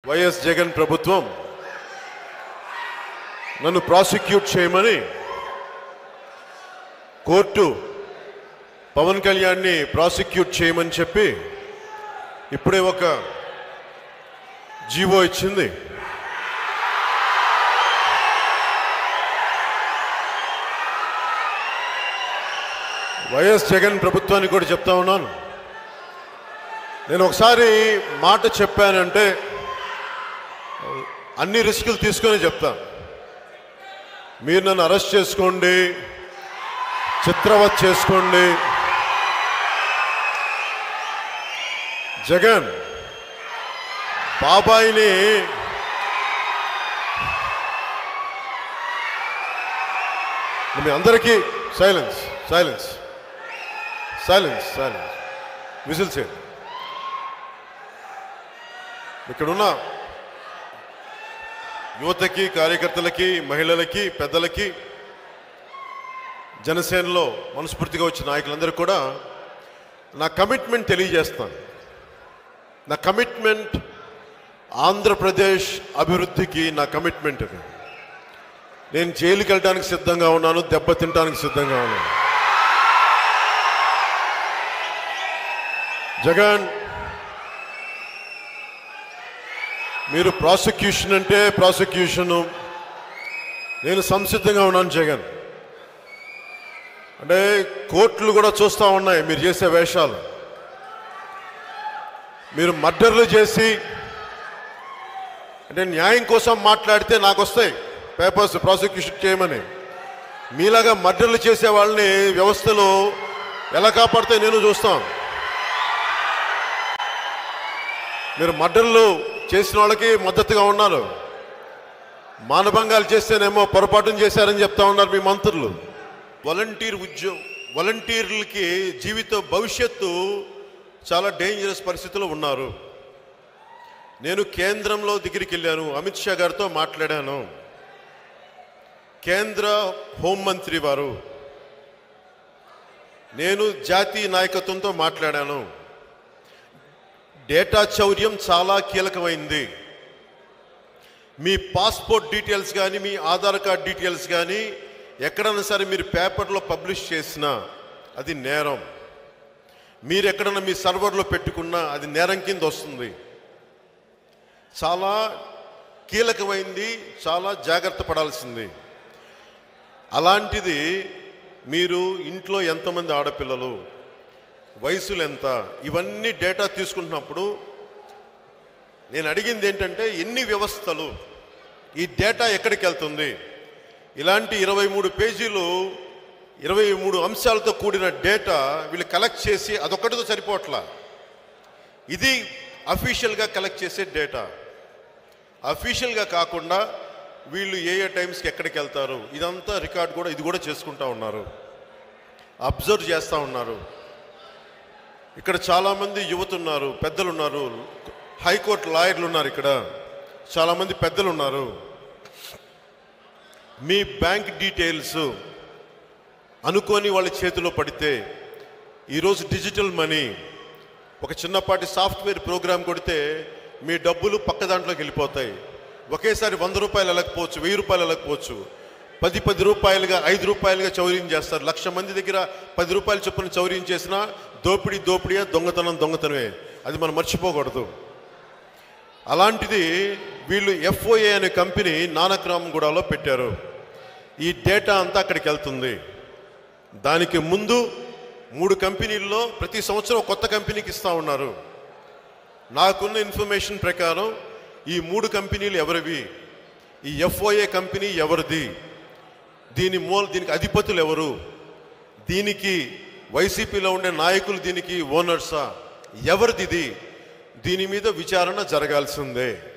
YS Jagan ప్రభుత్వం నన్ను prosecute చేయమని కోర్టు పవన్ కళ్యాణ్ని ప్రాసిక్యూట్ చేయమని చెప్పి ఇప్పుడే ఒక జీవో ఇచ్చింది వైఎస్ జగన్ ప్రభుత్వానికి కూడా చెప్తా ఉన్నాను నేను ఒకసారి మాట చెప్పానంటే అన్ని రిస్కులు తీసుకొని చెప్తాను మీరు నన్ను అరెస్ట్ చేసుకోండి చిత్రవత్ చేసుకోండి జగన్ బాబాయిని మీ అందరికీ silence silence silence silence whistle చేయండి ఇక్కడున్న యువతకి కార్యకర్తలకి మహిళలకి పెద్దలకి జనసేనలో మనస్ఫూర్తిగా వచ్చిన నాయకులందరూ కూడా నా కమిట్మెంట్ తెలియజేస్తాను నా కమిట్మెంట్ ఆంధ్రప్రదేశ్ అభివృద్ధికి నా కమిట్మెంట్ అది నేను జైలుకి వెళ్ళడానికి సిద్ధంగా ఉన్నాను దెబ్బ తినడానికి సిద్ధంగా ఉన్నాను జగన్ మీరు ప్రాసిక్యూషన్ అంటే ప్రాసిక్యూషను నేను సంసిద్ధంగా ఉన్నాను జగన్ అంటే కోర్టులు కూడా చూస్తూ ఉన్నాయి మీరు చేసే వేషాలు మీరు మర్డర్లు చేసి అంటే న్యాయం కోసం మాట్లాడితే నాకు వస్తాయి పేపర్స్ ప్రాసిక్యూషన్ చేయమని మీలాగా మర్డర్లు చేసే వాళ్ళని వ్యవస్థలో ఎలా కాపాడితే నేను చూస్తాను మీరు మర్డర్లు చేసిన వాళ్ళకి మద్దతుగా ఉన్నారు మానభంగాలు చేస్తేనేమో పొరపాటును చేశారని చెప్తా ఉన్నారు మీ మంత్రులు వాలంటీర్ ఉద్యోగం వాలంటీర్లకి జీవిత భవిష్యత్తు చాలా డేంజరస్ పరిస్థితిలో ఉన్నారు నేను కేంద్రంలో దగ్గరికి వెళ్ళాను అమిత్ షా గారితో మాట్లాడాను కేంద్ర హోంమంత్రి వారు నేను జాతీయ నాయకత్వంతో మాట్లాడాను డేటా చౌర్యం చాలా కీలకమైంది మీ పాస్పోర్ట్ డీటెయిల్స్ కానీ మీ ఆధార్ కార్డ్ డీటెయిల్స్ కానీ ఎక్కడైనా సరే మీరు పేపర్లో పబ్లిష్ చేసినా అది నేరం మీరు ఎక్కడన్నా మీ సర్వర్లో పెట్టుకున్నా అది నేరం కింద వస్తుంది చాలా కీలకమైంది చాలా జాగ్రత్త పడాల్సింది అలాంటిది మీరు ఇంట్లో ఎంతమంది ఆడపిల్లలు వయసులు ఎంత ఇవన్నీ డేటా తీసుకుంటున్నప్పుడు నేను అడిగింది ఏంటంటే ఎన్ని వ్యవస్థలు ఈ డేటా ఎక్కడికి వెళ్తుంది ఇలాంటి ఇరవై మూడు పేజీలు ఇరవై మూడు అంశాలతో కూడిన డేటా వీళ్ళు కలెక్ట్ చేసి అదొక్కటితో సరిపోవట్లా ఇది అఫీషియల్గా కలెక్ట్ చేసే డేటా అఫీషియల్గా కాకుండా వీళ్ళు ఏ ఏ టైమ్స్కి ఎక్కడికి వెళ్తారు ఇదంతా రికార్డ్ కూడా ఇది కూడా చేసుకుంటా ఉన్నారు అబ్జర్వ్ చేస్తూ ఉన్నారు ఇక్కడ చాలామంది యువత ఉన్నారు పెద్దలు ఉన్నారు హైకోర్టు లాయర్లు ఉన్నారు ఇక్కడ చాలామంది పెద్దలు ఉన్నారు మీ బ్యాంక్ డీటెయిల్స్ అనుకోని వాళ్ళ చేతిలో పడితే ఈరోజు డిజిటల్ మనీ ఒక చిన్నపాటి సాఫ్ట్వేర్ ప్రోగ్రామ్ కొడితే మీ డబ్బులు పక్క దాంట్లోకి వెళ్ళిపోతాయి ఒకేసారి వంద రూపాయలు వెళ్ళకపోవచ్చు వెయ్యి రూపాయలు వెళ్ళకపోవచ్చు పది పది రూపాయలుగా ఐదు రూపాయలుగా చౌర్యం చేస్తారు లక్ష మంది దగ్గర పది రూపాయలు చొప్పున చౌర్యం చేసినా దోపిడీ దోపిడీయే దొంగతనం దొంగతనమే అది మనం మర్చిపోకూడదు అలాంటిది వీళ్ళు ఎఫ్ఓఏ అనే కంపెనీ నానక్రామ్గూడలో పెట్టారు ఈ డేటా అంతా అక్కడికి వెళ్తుంది దానికి ముందు మూడు కంపెనీల్లో ప్రతి సంవత్సరం కొత్త కంపెనీకి ఇస్తూ ఉన్నారు నాకున్న ఇన్ఫర్మేషన్ ప్రకారం ఈ మూడు కంపెనీలు ఎవరివి ఈ ఎఫ్ఓఏ కంపెనీ ఎవరిది దీని మూల దీనికి అధిపతులు ఎవరు దీనికి వైసీపీలో ఉండే నాయకులు దీనికి ఓనర్సా ఎవరిది ఇది దీని మీద విచారణ జరగాల్సిందే